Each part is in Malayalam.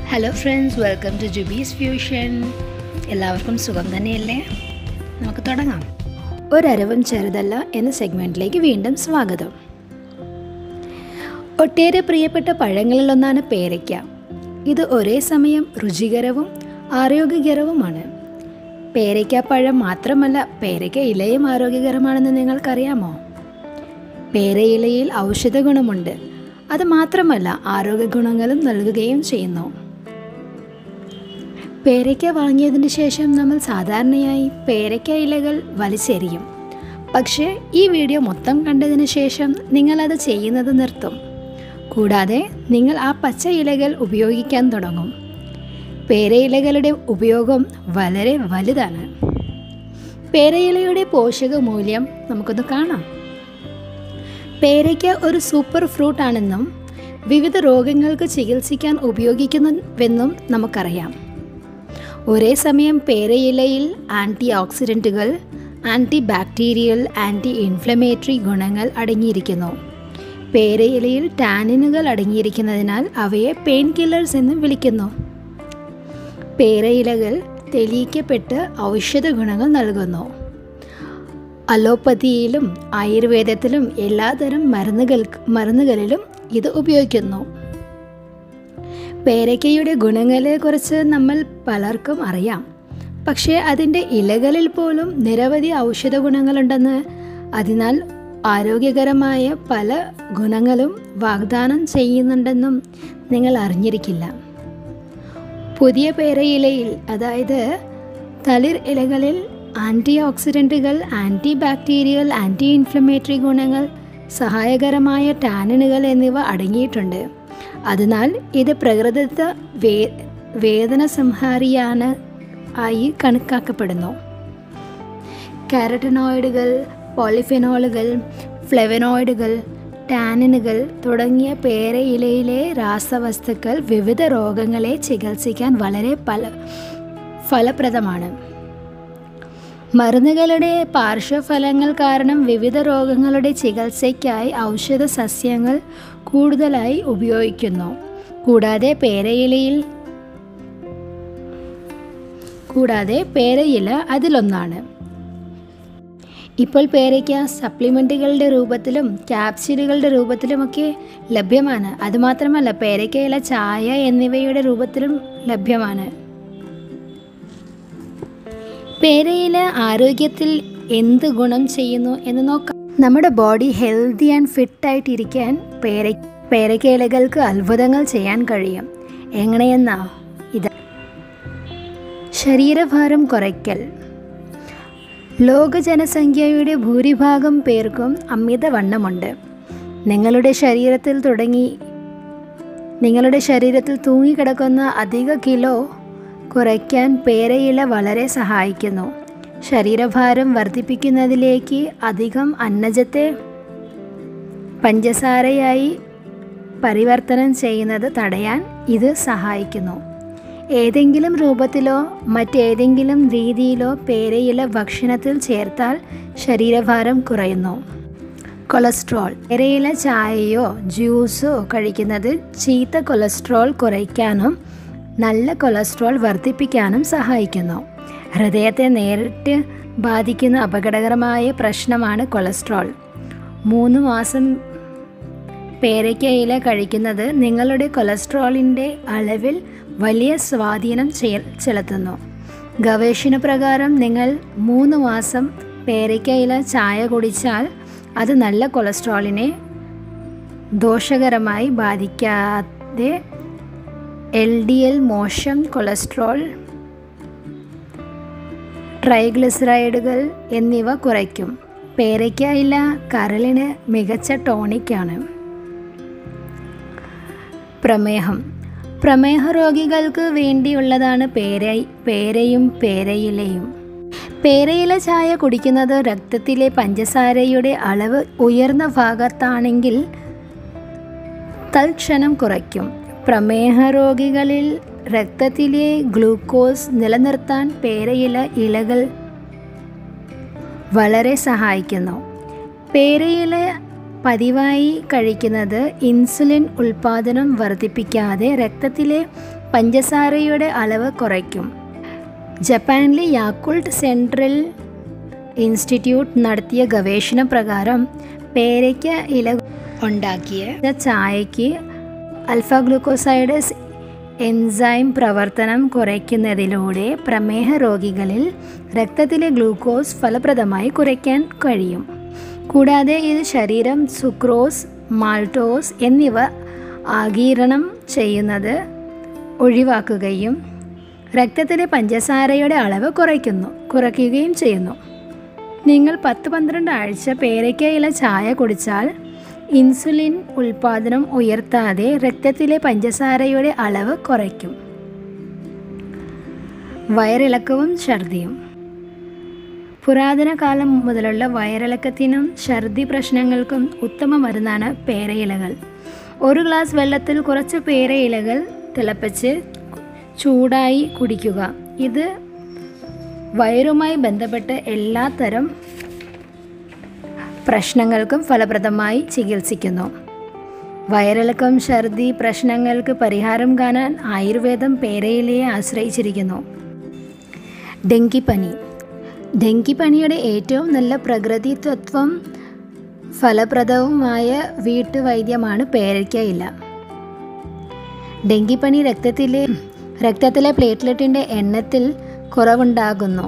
hello friends welcome to Jubees fusion എല്ലാവർക്കും സുഖം തന്നെയല്ലേ നമുക്ക് തുടങ്ങാം ഒരരവും ചെറുതല്ല എന്ന സെഗ്മെൻറ്റിലേക്ക് വീണ്ടും സ്വാഗതം ഒട്ടേറെ പ്രിയപ്പെട്ട പഴങ്ങളിലൊന്നാണ് പേരയ്ക്ക ഇത് ഒരേ സമയം രുചികരവും ആരോഗ്യകരവുമാണ് പേരയ്ക്ക പഴം മാത്രമല്ല പേരയ്ക്ക ഇലയും ആരോഗ്യകരമാണെന്ന് നിങ്ങൾക്കറിയാമോ പേരയിലയിൽ ഔഷധ ഗുണമുണ്ട് അത് മാത്രമല്ല ആരോഗ്യ ഗുണങ്ങളും നൽകുകയും ചെയ്യുന്നു പേരയ്ക്ക വാങ്ങിയതിന് ശേഷം നമ്മൾ സാധാരണയായി പേരയ്ക്ക ഇലകൾ വലിച്ചെറിയും പക്ഷേ ഈ വീഡിയോ മൊത്തം കണ്ടതിന് ശേഷം നിങ്ങളത് ചെയ്യുന്നത് നിർത്തും കൂടാതെ നിങ്ങൾ ആ പച്ച ഇലകൾ ഉപയോഗിക്കാൻ തുടങ്ങും പേരയിലകളുടെ ഉപയോഗം വളരെ വലുതാണ് പേരയിലയുടെ പോഷക മൂല്യം നമുക്കൊന്ന് കാണാം പേരയ്ക്ക ഒരു സൂപ്പർ ഫ്രൂട്ട് ആണെന്നും വിവിധ രോഗങ്ങൾക്ക് ചികിത്സിക്കാൻ ഉപയോഗിക്കുന്നുവെന്നും നമുക്കറിയാം ഒരേ സമയം പേരയിലയിൽ ആൻറ്റി ഓക്സിഡൻറ്റുകൾ ആൻറ്റി ബാക്ടീരിയൽ ആൻറ്റി ഇൻഫ്ലമേറ്ററി ഗുണങ്ങൾ അടങ്ങിയിരിക്കുന്നു പേരയിലയിൽ ടാനിനുകൾ അടങ്ങിയിരിക്കുന്നതിനാൽ അവയെ പെയിൻ കില്ലേഴ്സ് എന്ന് വിളിക്കുന്നു പേരയിലകൾ തെളിയിക്കപ്പെട്ട് ഔഷധ ഗുണങ്ങൾ നൽകുന്നു അലോപ്പതിയിലും ആയുർവേദത്തിലും എല്ലാതരം മരുന്നുകൾ മരുന്നുകളിലും ഇത് ഉപയോഗിക്കുന്നു പേരയ്ക്കയുടെ ഗുണങ്ങളെക്കുറിച്ച് നമ്മൾ പലർക്കും അറിയാം പക്ഷേ അതിൻ്റെ ഇലകളിൽ പോലും നിരവധി ഔഷധ ഗുണങ്ങളുണ്ടെന്ന് അതിനാൽ ആരോഗ്യകരമായ പല ഗുണങ്ങളും വാഗ്ദാനം ചെയ്യുന്നുണ്ടെന്നും നിങ്ങൾ അറിഞ്ഞിരിക്കില്ല പുതിയ പേരയിലയിൽ അതായത് തളിർ ഇലകളിൽ ആൻറ്റി ഓക്സിഡൻറ്റുകൾ ആൻറ്റി ബാക്ടീരിയൽ ആൻറ്റി ഇൻഫ്ലമേറ്ററി ഗുണങ്ങൾ സഹായകരമായ ടാനിനുകൾ എന്നിവ അടങ്ങിയിട്ടുണ്ട് അതിനാൽ ഇത് പ്രകൃതിദത്ത വേ വേദന സംഹാരിയാണ് ആയി കണക്കാക്കപ്പെടുന്നു കാരറ്റനോയിഡുകൾ പോളിഫെനോളുകൾ ഫ്ലെവനോയിഡുകൾ ടാനിനുകൾ തുടങ്ങിയ പേരയിലയിലെ രാസവസ്തുക്കൾ വിവിധ രോഗങ്ങളെ ചികിത്സിക്കാൻ വളരെ പല ഫലപ്രദമാണ് മരുന്നുകളുടെ പാർശ്വഫലങ്ങൾ കാരണം വിവിധ രോഗങ്ങളുടെ ചികിത്സയ്ക്കായി ഔഷധ സസ്യങ്ങൾ കൂടുതലായി ഉപയോഗിക്കുന്നു കൂടാതെ പേരയിലയിൽ കൂടാതെ പേരയില അതിലൊന്നാണ് ഇപ്പോൾ പേരയ്ക്ക സപ്ലിമെൻറ്റുകളുടെ രൂപത്തിലും ക്യാപ്സ്യൂളുകളുടെ രൂപത്തിലുമൊക്കെ ലഭ്യമാണ് അതുമാത്രമല്ല പേരയ്ക്കയില ചായ എന്നിവയുടെ രൂപത്തിലും ലഭ്യമാണ് പേരയില ആരോഗ്യത്തിൽ എന്ത് ഗുണം ചെയ്യുന്നു എന്ന് നോക്കാം നമ്മുടെ ബോഡി ഹെൽത്തി ആൻഡ് ഫിറ്റ് ആയിട്ടിരിക്കാൻ പേര പേരയ്ക്കയിലകൾക്ക് അത്ഭുതങ്ങൾ ചെയ്യാൻ കഴിയും എങ്ങനെയെന്നാ ഇത് ശരീരഭാരം കുറയ്ക്കൽ ലോക ജനസംഖ്യയുടെ ഭൂരിഭാഗം പേർക്കും അമിതവണ്ണമുണ്ട് നിങ്ങളുടെ ശരീരത്തിൽ തുടങ്ങി നിങ്ങളുടെ ശരീരത്തിൽ തൂങ്ങിക്കിടക്കുന്ന അധിക കിലോ കുറയ്ക്കാൻ പേരയില വളരെ സഹായിക്കുന്നു ശരീരഭാരം വർദ്ധിപ്പിക്കുന്നതിലേക്ക് അധികം അന്നജത്തെ പഞ്ചസാരയായി പരിവർത്തനം ചെയ്യുന്നത് തടയാൻ ഇത് സഹായിക്കുന്നു ഏതെങ്കിലും രൂപത്തിലോ മറ്റേതെങ്കിലും രീതിയിലോ പേരയില ഭക്ഷണത്തിൽ ചേർത്താൽ ശരീരഭാരം കുറയുന്നു കൊളസ്ട്രോൾ പേരയില ചായയോ ജ്യൂസോ കഴിക്കുന്നത് ചീത്ത കൊളസ്ട്രോൾ കുറയ്ക്കാനും നല്ല കൊളസ്ട്രോൾ വർദ്ധിപ്പിക്കാനും സഹായിക്കുന്നു ഹൃദയത്തെ നേരിട്ട് ബാധിക്കുന്ന അപകടകരമായ പ്രശ്നമാണ് കൊളസ്ട്രോൾ മൂന്ന് മാസം പേരയ്ക്കയില കഴിക്കുന്നത് നിങ്ങളുടെ കൊളസ്ട്രോളിൻ്റെ അളവിൽ വലിയ സ്വാധീനം ചെലുത്തുന്നു ഗവേഷണ പ്രകാരം നിങ്ങൾ മൂന്ന് മാസം പേരയ്ക്കയില ചായ കുടിച്ചാൽ അത് നല്ല കൊളസ്ട്രോളിനെ ദോഷകരമായി ബാധിക്കാതെ എൽ ഡി എൽ മോശം കൊളസ്ട്രോൾ ട്രൈഗ്ലിസറൈഡുകൾ എന്നിവ കുറയ്ക്കും പേരയ്ക്കയില കരളിന് മികച്ച ടോണിക്കാണ് പ്രമേഹം പ്രമേഹ രോഗികൾക്ക് വേണ്ടിയുള്ളതാണ് പേര പേരയും പേരയിലയും പേരയില ചായ കുടിക്കുന്നത് രക്തത്തിലെ പഞ്ചസാരയുടെ അളവ് ഉയർന്ന ഭാഗത്താണെങ്കിൽ തൽക്ഷണം കുറയ്ക്കും പ്രമേഹ രോഗികളിൽ രക്തത്തിലെ ഗ്ലൂക്കോസ് നിലനിർത്താൻ പേരയില ഇലകൾ വളരെ സഹായിക്കുന്നു പേരയില പതിവായി കഴിക്കുന്നത് ഇൻസുലിൻ ഉൽപ്പാദനം വർദ്ധിപ്പിക്കാതെ രക്തത്തിലെ പഞ്ചസാരയുടെ അളവ് കുറയ്ക്കും ജപ്പാനിലെ യാക്കുൾട്ട് സെൻട്രൽ ഇൻസ്റ്റിറ്റ്യൂട്ട് നടത്തിയ ഗവേഷണ പ്രകാരം പേരയ്ക്ക ഇല ഉണ്ടാക്കിയ ചായയ്ക്ക് അൽഫ ഗ്ലൂക്കോസൈഡസ് എൻസൈം പ്രവർത്തനം കുറയ്ക്കുന്നതിലൂടെ പ്രമേഹ രോഗികളിൽ രക്തത്തിലെ ഗ്ലൂക്കോസ് ഫലപ്രദമായി കുറയ്ക്കാൻ കഴിയും കൂടാതെ ഇത് ശരീരം സുക്രോസ് മാൾട്ടോസ് എന്നിവ ആഗീരണം ചെയ്യുന്നത് ഒഴിവാക്കുകയും രക്തത്തിലെ പഞ്ചസാരയുടെ അളവ് കുറയ്ക്കുന്നു കുറയ്ക്കുകയും ചെയ്യുന്നു നിങ്ങൾ പത്ത് പന്ത്രണ്ട് ആഴ്ച പേരയ്ക്കയില ചായ കുടിച്ചാൽ ഇൻസുലിൻ ഉൽപ്പാദനം ഉയർത്താതെ രക്തത്തിലെ പഞ്ചസാരയുടെ അളവ് കുറയ്ക്കും വയറിളക്കവും ഛർദിയും പുരാതന കാലം മുതലുള്ള വയറിളക്കത്തിനും ഛർദി പ്രശ്നങ്ങൾക്കും ഉത്തമ മരുന്നാണ് പേരയിലകൾ ഒരു ഗ്ലാസ് വെള്ളത്തിൽ കുറച്ച് പേരയിലകൾ തിളപ്പിച്ച് ചൂടായി കുടിക്കുക ഇത് വയറുമായി ബന്ധപ്പെട്ട് എല്ലാത്തരം പ്രശ്നങ്ങൾക്കും ഫലപ്രദമായി ചികിത്സിക്കുന്നു വയറിളക്കം ഛർദി പ്രശ്നങ്ങൾക്ക് പരിഹാരം കാണാൻ ആയുർവേദം പേരയിലയെ ആശ്രയിച്ചിരിക്കുന്നു ഡെങ്കിപ്പനി ഡെങ്കിപ്പനിയുടെ ഏറ്റവും നല്ല പ്രകൃതിതത്വം ഫലപ്രദവുമായ വീട്ടുവൈദ്യമാണ് പേരയ്ക്കയില ഡെങ്കിപ്പനി രക്തത്തിലെ രക്തത്തിലെ പ്ലേറ്റ്ലെറ്റിൻ്റെ എണ്ണത്തിൽ കുറവുണ്ടാകുന്നു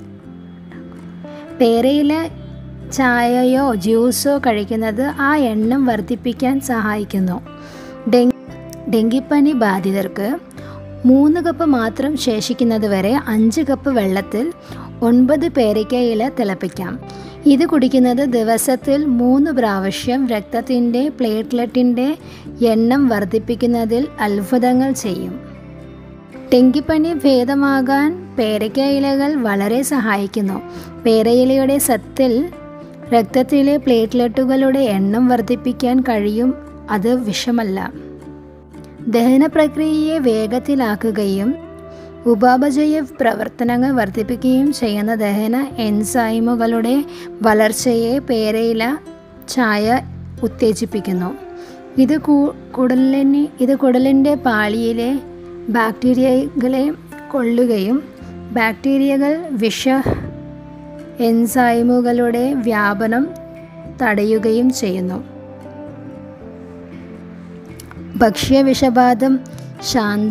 പേരയില ചായയോ ജ്യൂസോ കഴിക്കുന്നത് ആ എണ്ണം വർദ്ധിപ്പിക്കാൻ സഹായിക്കുന്നു ഡെങ്കി ഡെങ്കിപ്പനി ബാധിതർക്ക് മൂന്ന് കപ്പ് മാത്രം ശേഷിക്കുന്നതുവരെ അഞ്ച് കപ്പ് വെള്ളത്തിൽ ഒൻപത് പേരയ്ക്കയില തിളപ്പിക്കാം ഇത് കുടിക്കുന്നത് ദിവസത്തിൽ മൂന്ന് പ്രാവശ്യം രക്തത്തിൻ്റെ പ്ലേറ്റ്ലെറ്റിൻ്റെ എണ്ണം വർദ്ധിപ്പിക്കുന്നതിൽ അത്ഭുതങ്ങൾ ചെയ്യും ഡെങ്കിപ്പനി ഭേദമാകാൻ പേരയ്ക്കയിലകൾ വളരെ സഹായിക്കുന്നു പേരയിലയുടെ സത്തിൽ രക്തത്തിലെ പ്ലേറ്റ്ലെറ്റുകളുടെ എണ്ണം വർദ്ധിപ്പിക്കാൻ കഴിയും അത് വിഷമല്ല ദഹന പ്രക്രിയയെ വേഗത്തിലാക്കുകയും ഉപാപചയ പ്രവർത്തനങ്ങൾ വർദ്ധിപ്പിക്കുകയും ചെയ്യുന്ന ദഹന എൻസൈമുകളുടെ വളർച്ചയെ പേരയില ചായ ഉത്തേജിപ്പിക്കുന്നു ഇത് കുടലിന് ഇത് കുടലിൻ്റെ പാളിയിലെ ബാക്ടീരിയകളെ കൊള്ളുകയും ബാക്ടീരിയകൾ വിഷ എൻസൈമുകളുടെ വ്യാപനം തടയുകയും ചെയ്യുന്നു ഭക്ഷ്യവിഷബാധം ശാന്ത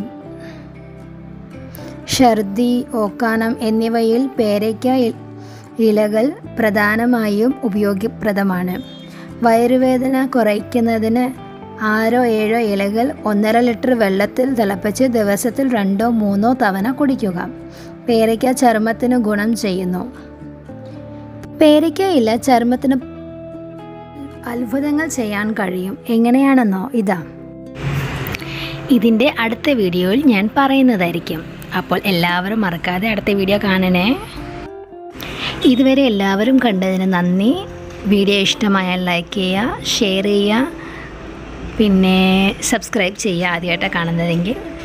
ഛർദി ഓക്കാനം എന്നിവയിൽ പേരയ്ക്ക ഇലകൾ പ്രധാനമായും ഉപയോഗപ്രദമാണ് വയറുവേദന കുറയ്ക്കുന്നതിന് ആറോ ഏഴോ ഇലകൾ ഒന്നര ലിറ്റർ വെള്ളത്തിൽ തിളപ്പിച്ച് ദിവസത്തിൽ രണ്ടോ മൂന്നോ തവണ കുടിക്കുക പേരയ്ക്ക ചർമ്മത്തിന് ഗുണം ചെയ്യുന്നു പേരയ്ക്ക ഇല ചർമ്മത്തിന് അത്ഭുതങ്ങൾ ചെയ്യാൻ കഴിയും എങ്ങനെയാണെന്നോ ഇതാ ഇതിൻ്റെ അടുത്ത വീഡിയോയിൽ ഞാൻ പറയുന്നതായിരിക്കും അപ്പോൾ എല്ലാവരും മറക്കാതെ അടുത്ത വീഡിയോ കാണണേ ഇതുവരെ എല്ലാവരും കണ്ടതിന് നന്ദി വീഡിയോ ഇഷ്ടമായാൽ ലൈക്ക് ചെയ്യുക ഷെയർ ചെയ്യുക പിന്നെ സബ്സ്ക്രൈബ് ചെയ്യുക ആദ്യമായിട്ടാണ് കാണുന്നതെങ്കിൽ